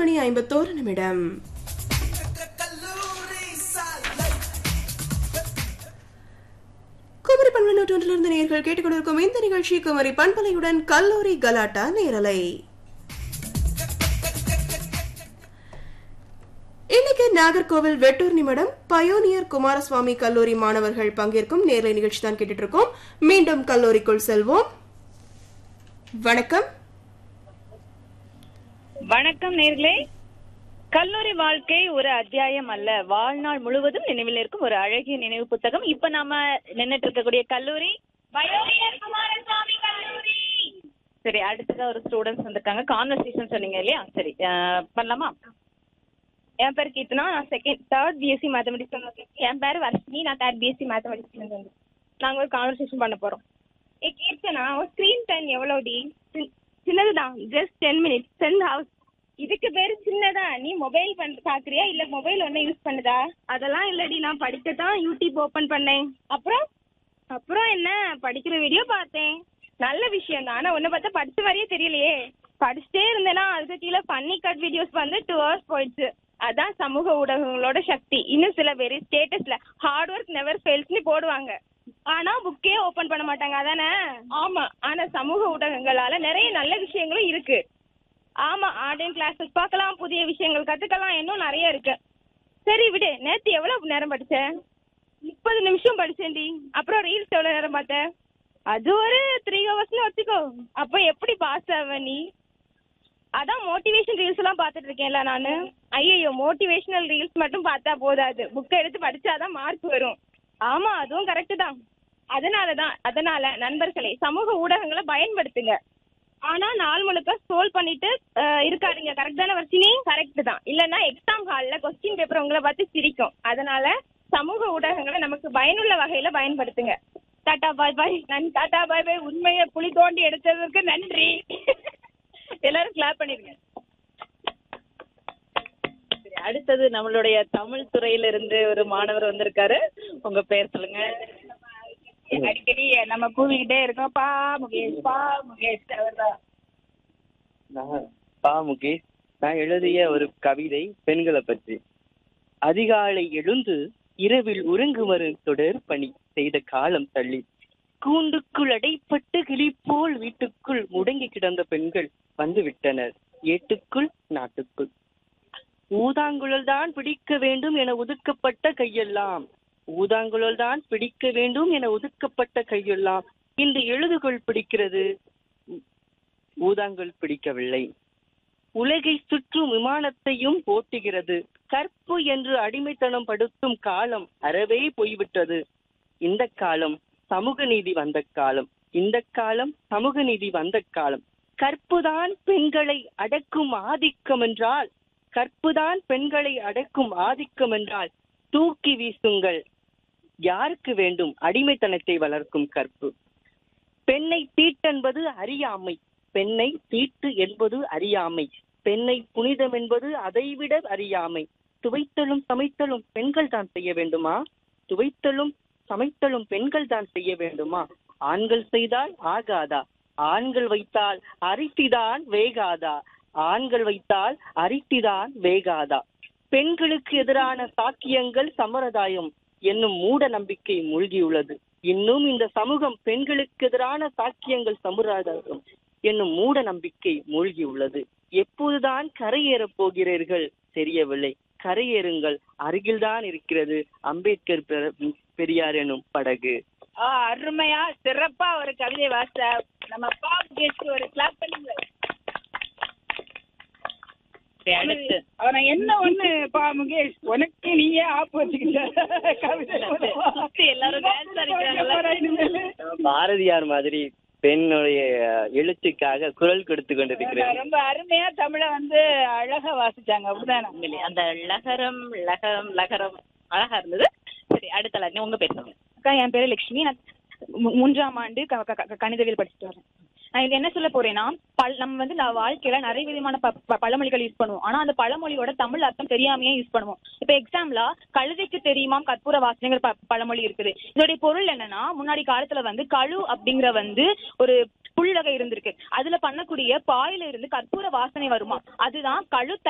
மணி ஐம்பத்தோரு நிமிடம் குமரி பண்பலை நூற்றொன்றிலிருந்து நேர்கள் கேட்டுக்கொண்டிருக்கும் இந்த நிகழ்ச்சி குமரி பண்பலையுடன் கல்லூரி கலாட்டா நேரலை இன்னைக்கு நாகர்கோவில் வெட்டூர் நிமிடம் பயோனியர் குமாரசுவாமி கல்லூரி மாணவர்கள் பங்கேற்கும் நேரலை நிகழ்ச்சி தான் கேட்டுட்டு இருக்கோம் மீண்டும் கல்லூரிக்குள் செல்வோம் வணக்கம் வணக்கம் நேர்களே கல்லூரி வாழ்க்கை ஒரு அத்தியாயம் அல்ல வாழ்நாள் முழுவதும் நினைவில் இருக்கும் ஒரு அழகிய நினைவு புத்தகம் இப்ப நாம நின்னுட்டு இருக்கக்கூடிய கல்லூரி பயோனியர் குமாரசாமி கல்லூரி சரி அடுத்ததா ஒரு ஸ்டூடெண்ட்ஸ் வந்திருக்காங்க கான்வர்சேஷன் சொன்னீங்க இல்லையா சரி அஹ், பண்ணலாமா என் பேர் கீர்த்தனா நான் செகண்ட் தேர்ட் பிஎஸ்சி மேத்தமெட்டிக்ஸ் என் பேர் வர்ஷினி நான் தேர்ட் பிஎஸ்சி மேத்தமெட்டிக்ஸ் வந்து நாங்க ஒரு கான்வர்சேஷன் பண்ண போறோம் ஏ கீர்த்தனா ஸ்க்ரீன் டைம் எவ்வளோடி சின்னதுதான் just ten minutes ten hours இதுக்கு பேரு சின்னதா நீ மொபைல் பண் பாக்குறியா இல்ல மொபைல் ஒன்னும் யூஸ் பண்ணுதா அதெல்லாம் இல்லடி நான் படிக்கத்தான் யூடியூப் ஓபன் பண்ணேன் அப்புறம் அப்புறம் என்ன படிக்கிற வீடியோ பார்த்தேன் நல்ல விஷயம் தான் ஆனா உன்னை பார்த்தா படிச்ச மாதிரியே தெரியலையே படிச்சுட்டே இருந்தேன்னா அதுக்கு கீழே ஃபன்னி கட் வீடியோஸ் வந்து டூ ஹவர்ஸ் போயிடுச்சு அதான் சமூக ஊடகங்களோட சக்தி இன்னும் சில பேர் ஸ்டேட்டஸ்ல ஹார்ட் ஒர்க் நெவர் ஃபெயில்ஸ்னு போடுவாங்க ஆனா புக்கே ஓபன் பண்ண மாட்டாங்க அதானே ஆமா ஆனா சமூக ஊடகங்களால நிறைய நல்ல விஷயங்களும் இருக்கு ஆமா ஆன்லைன் கிளாஸஸ் பார்க்கலாம் புதிய விஷயங்கள் கத்துக்கலாம் இன்னும் நிறைய இருக்கு சரி விடு நேத்து எவ்வளவு நேரம் படிச்ச முப்பது நிமிஷம் படிச்சேன்டி அப்புறம் ரீல்ஸ் எவ்வளவு நேரம் பார்த்த அது ஒரு த்ரீ ஹவர்ஸ்னு வச்சுக்கோ அப்ப எப்படி பாஸ் ஆவ நீ அதான் மோட்டிவேஷன் ரீல்ஸ் எல்லாம் பார்த்துட்டு இருக்கேன்ல நானு ஐயோ மோட்டிவேஷனல் ரீல்ஸ் மட்டும் பார்த்தா போதாது புக்கை எடுத்து படிச்சாதான் மார்க் வரும் ஆமா அதுவும் கரெக்ட் தான் அதனாலதான் அதனால நண்பர்களே சமூக ஊடகங்களை பயன்படுத்துங்க ஆனா நாள் முழுக்க ஸ்க்ரோல் பண்ணிட்டு அஹ், இருக்காதீங்க கரெக்ட் தானே வர்ஷினி கரெக்ட் தான் இல்லைன்னா எக்ஸாம் ஹால்ல கொஸ்டின் பேப்பர் உங்களை பார்த்து சிரிக்கும் அதனால சமூக ஊடகங்களை நமக்கு பயனுள்ள வகையில பயன்படுத்துங்க டாடா பாய் பாய் நன் டாடா பாய் பாய் உண்மையை புலி தோண்டி எடுத்ததற்கு நன்றி எல்லாரும் கிளாப் பண்ணிருங்க சரி, அடுத்தது நம்மளுடைய தமிழ் துறையில இருந்து ஒரு மாணவர் வந்திருக்காரு உங்க பேர் சொல்லுங்க அடிக்கடி நம்ம கூவிக்கிட்டே இருக்கோம் பா முகேஷ் பா முகேஷ் அவர்தான் நான் பா முகேஷ் நான் எழுதிய ஒரு கவிதை பெண்களை பற்றி அதிகாலை எழுந்து இரவில் உறங்குமறு தொடர் பணி செய்த காலம் தள்ளி கூண்டுக்குள் அடைப்பட்டு கிளி போல் வீட்டுக்குள் முடங்கி கிடந்த பெண்கள் வந்து விட்டனர் ஏட்டுக்குள் நாட்டுக்குள் ஊதாங்குழல் தான் பிடிக்க வேண்டும் என ஒதுக்கப்பட்ட கையெல்லாம் ஊதாங்குழல் தான் பிடிக்க வேண்டும் என ஒதுக்கப்பட்ட கையெல்லாம் இன்று எழுதுகோள் பிடிக்கிறது ஊதாங்குழல் பிடிக்கவில்லை உலகை சுற்றும் விமானத்தையும் போட்டுகிறது கற்பு என்று அடிமைத்தனம் படுத்தும் காலம் அறவே போய்விட்டது இந்த காலம் சமூக நீதி வந்த காலம் இந்த காலம் சமூக நீதி வந்த காலம் கற்புதான் பெண்களை அடக்கும் ஆதிக்கம் என்றால் கற்புதான் பெண்களை அடக்கும் ஆதிக்கம் என்றால் தூக்கி வீசுங்கள் யாருக்கு வேண்டும் அடிமைத்தனத்தை வளர்க்கும் கற்பு பெண்ணை தீட்டென்பது அறியாமை பெண்ணை தீட்டு என்பது அறியாமை பெண்ணை புனிதம் என்பது அதைவிட அறியாமை துவைத்தலும் சமைத்தலும் பெண்கள் தான் செய்ய வேண்டுமா துவைத்தலும் சமைத்தலும் பெண்கள் தான் செய்ய வேண்டுமா ஆண்கள் செய்தால் ஆகாதா ஆண்கள் வைத்தால் அரித்திதான் வேகாதா ஆண்கள் வைத்தால் அரித்திதான் வேகாதா பெண்களுக்கு எதிரான சாக்கியங்கள் சம்பிரதாயம் என்னும் மூட நம்பிக்கை மூழ்கியுள்ளது இன்னும் இந்த சமூகம் பெண்களுக்கு எதிரான சாக்கியங்கள் சம்பிரதாயம் என்னும் மூட நம்பிக்கை மூழ்கியுள்ளது எப்போதுதான் கரையேறப் போகிறீர்கள் தெரியவில்லை கரையேறுங்கள் அருகில்தான் இருக்கிறது அம்பேத்கர் பெ- பெரியார் எனும் படகு ஆ அருமையா சிறப்பா ஒரு கவிதை வாச நம்ம பா முகேஷ்க்கு ஒரு கிளாப் பண்ணுங்க சரி, அடுத்து ஆனா என்ன ஒண்ணு பா முகேஷ் உனக்கு நீயே ஆப்பு வச்சுக்கிட்ட கவிதை சுத்தி எல்லாரும் dance அடிக்கிறாங்கல்ல? பாரதியார் மாதிரி பெண்ணுடைய எழுத்துக்காக குரல் கொடுத்து கொண்டிருக்கிறேன் ரொம்ப அருமையா தமிழ வந்து அழகா வாசிச்சாங்க அப்படிதானே உண்மையிலே அந்த லகரம் லகரம் லகரம் அழகா இருந்தது சரி அடுத்த line உங்க பேர் சொல்லுங்க அக்கா என் பேரு லட்சுமி நான் மூ- மூன்றாம் ஆண்டு க- க- க- கணிதவியல் படிச்சுட்டு வரேன் நான் இது என்ன சொல்ல போறேன்னா பல் நம்ம வந்து நான் வாழ்க்கையில நிறைய விதமான ப- ப- பழமொழிகள் யூஸ் பண்ணுவோம் ஆனா அந்த பழமொழியோட தமிழ் அர்த்தம் தெரியாமையே யூஸ் பண்ணுவோம் இப்ப எக்ஸாம்பிளா கழுதைக்கு தெரியுமாம் கற்பூர வாசனைங்கிற ப- பழமொழி இருக்குது இதோடைய பொருள் என்னன்னா முன்னாடி காலத்துல வந்து கழு அப்படிங்கிற வந்து ஒரு புல் வகை இருந்திருக்கு அதுல பண்ணக்கூடிய பாயில இருந்து கற்பூர வாசனை வருமா அதுதான் கழு